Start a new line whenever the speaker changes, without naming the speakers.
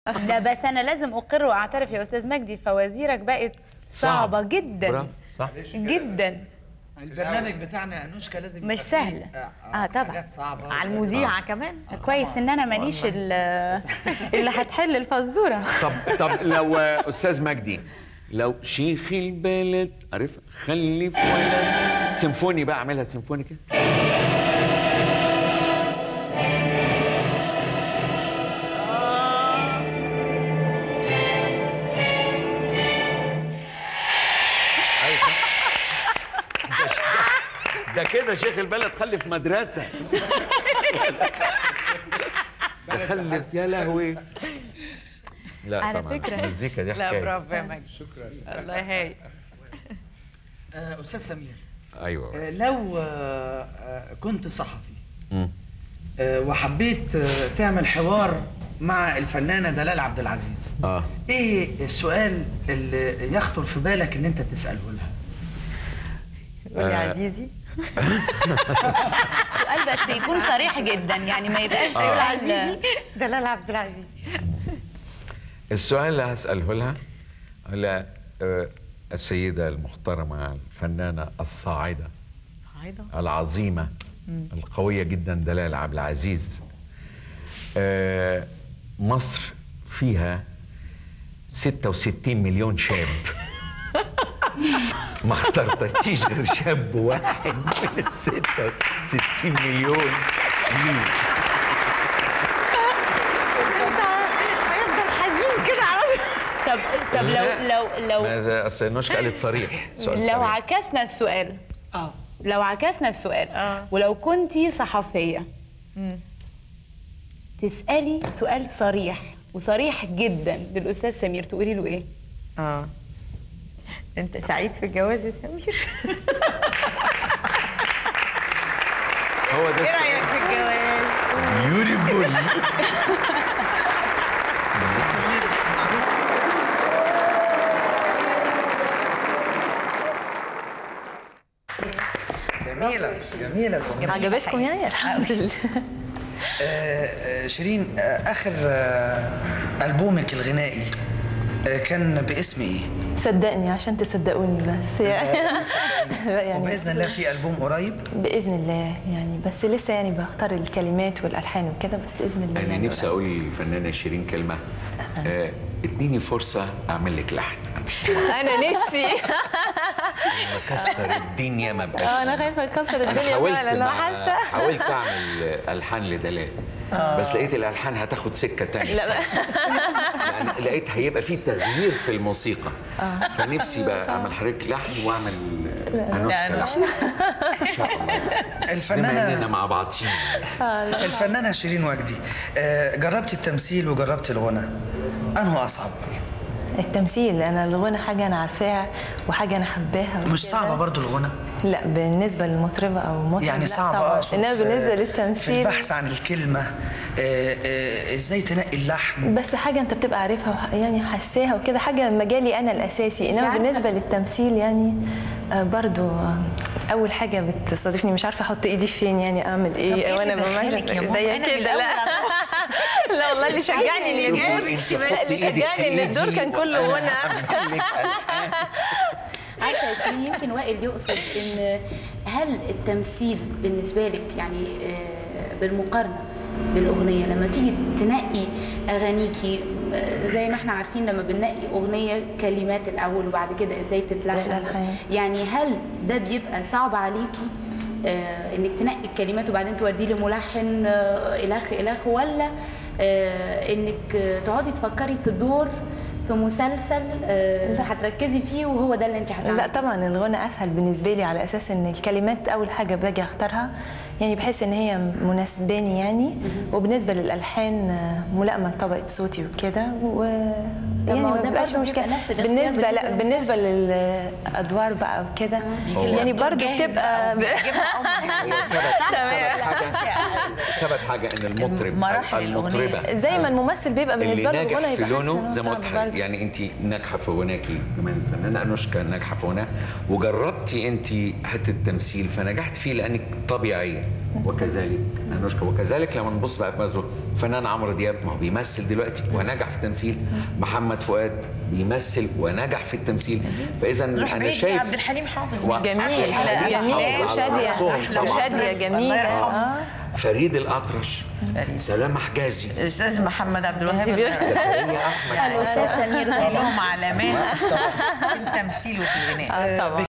لا بس انا لازم اقر واعترف يا استاذ مجدي فوازيرك بقت صعبه جدا
برافو صح
جدا
البرنامج بتاعنا يا انوشكا لازم يبقى
مش
فيه،
سهلة. اه طبعا
حاجات صعبه
على المذيعه كمان
كويس ان انا ماليش ال- اللي هتحل الفزوره
طب طب لو آه، استاذ مجدي لو شيخ البلد عارف خلف ولد سيمفوني بقى اعملها سيمفوني كده ده كده شيخ البلد خلف مدرسة ده خلف يا لهوي لا
على
طبعا
فكرة-
المزيكا دي
لا
حكاية
برافو يا مجدي شكرا الله هاي
آه، استاذ سمير
ايوه
آه، لو آه، آه، كنت صحفي
مم.
آه، وحبيت آه، تعمل حوار مع الفنانه دلال عبد العزيز
اه
ايه السؤال اللي يخطر في بالك ان انت تساله لها
قولي
آه.
عزيزي
سؤال بس يكون صريح جدا يعني ما يبقاش
ايوه
سؤال
عزيزي دلال عبد العزيز
السؤال اللي هسأله لها على آه، السيدة المحترمة الفنانة الصاعدة
عايده
العظيمة القوية جدا دلال عبد العزيز آه، مصر فيها 66 مليون شاب ما اخترتيش غير شاب واحد من ال 66 مليون مين؟
هيفضل حزين كده على
طب طب لو لو لو
ماذا اصل نوشك قالت صريح سؤال
لو
صريح.
عكسنا السؤال
اه
لو عكسنا السؤال
آه.
ولو كنتي صحفيه تسالي سؤال صريح وصريح جدا للاستاذ سمير تقولي له ايه
اه انت سعيد في الجواز يا سمير
هو ده
ايه رايك في الجواز
بيوتيفول
جميله جميله الأغنية.
عجبتكم يعني الحمد لله
آه، آه، شيرين آه، اخر آه، البومك الغنائي آه، كان باسم ايه
صدقني عشان تصدقوني بس يعني
وباذن الله في البوم قريب
باذن الله يعني بس لسه يعني بختار الكلمات والالحان وكده بس باذن الله
انا
يعني
نفسي اقول للفنانه شيرين كلمه آه، اديني فرصه اعمل لك لحن
انا نفسي
اكسر الدنيا ما بقاش
اه انا خايفه اكسر
انا
الدنيا
حاولت
فعلا انا
ما
حاسه
حاولت اعمل الحان لدلال بس لقيت الالحان هتاخد سكه تانية
لا
يعني لقيت هيبقى في تغيير في الموسيقى فنفسي بقى اعمل حضرتك لحن واعمل انوشكا لحن ان شاء الله بما اننا
الفنانه
مع بعضين
الفنانه شيرين وجدي آه، جربت التمثيل وجربت الغنى انه اصعب
التمثيل انا الغنى حاجه انا عارفاها وحاجه انا حباها
مش صعبه برضو الغنى
لا بالنسبه للمطربه او مطرب
يعني
لا
صعب
طبعاً.
اقصد
انما
في-
بالنسبه
في
للتمثيل
البحث عن الكلمه آه، آه، ازاي تنقي اللحن
بس حاجه انت بتبقى عارفها وح- يعني حساها وكده حاجه مجالي انا الاساسي انما
عارفة.
بالنسبه للتمثيل يعني آه، برضو آه، اول حاجه بتصادفني مش عارفه احط ايدي فين يعني اعمل ايه وانا بمثل ايديا كده لا لا والله اللي شجعني
شوفوا
للدور
انت
اللي
حطي ايدك في
شجعني ان الدور
ايدي
كان كله
وأنا
غنى
هعمل لك ألحان.
عارفه يا شيرين يمكن وائل يقصد ان هل التمثيل بالنسبه لك يعني آه، بالمقارنه بالاغنيه لما تيجي تنقي اغانيكي آه، زي ما احنا عارفين لما بننقي اغنيه كلمات الاول وبعد كده ازاي تتلحن
والألحان.
يعني هل ده بيبقى صعب عليكي آه انك تنقي الكلمات وبعدين توديه لملحن آه الخ الخ ولا آه انك آه، تقعدي تفكري في الدور في مسلسل آه هتركزي فيه وهو ده اللي انت هتعمليه
لا طبعا الغنى اسهل بالنسبه لي على اساس ان الكلمات اول حاجه باجي اختارها يعني بحس ان هي مناسباني يعني وبالنسبه للالحان آه، ملائمه لطبقه صوتي وكده و يعني
ما هو
ما
ده
بيبقاش
برضه
مشكله
بيبقى نفس الاختيار
بالنسبه لا
بالنسبة
بالنسبه للادوار بقى وكده يعني برضه بتبقى
هو ثبت ثبت حاجه ثبت حاجه ان المطرب
مراحل
المطربه
زي ما الممثل بيبقى بالنسبه له
اللي
الغنى
ناجح في
يبقى حاسس إن
لونه
هو
زي ما
صعب
قلت حضرتك،
برضه.
يعني انت ناجحه في غناكي كمان الفنانه انوشكا ناجحه في غناها وجربتي انت حته التمثيل فنجحت فيه لانك طبيعيه وكذلك انوشكا وكذلك لما نبص بقى في مثله فنان عمرو دياب ما هو بيمثل دلوقتي ونجح في التمثيل محمد فؤاد بيمثل ونجح في التمثيل فاذا
نروح
انا
بعيد
شايف
عبد الحليم حافظ
و-
جميل
أحلى
جميل
حافظ على
وشادية
رأسهم طبعاً.
وشادية جميلة
الله يرحمه.
آه.
فريد الاطرش
فريد.
سلام حجازي
الاستاذ محمد عبد الوهاب
زكريا احمد
الاستاذ سمير غانم
لهم علامات في التمثيل وفي الغناء
آه طبعا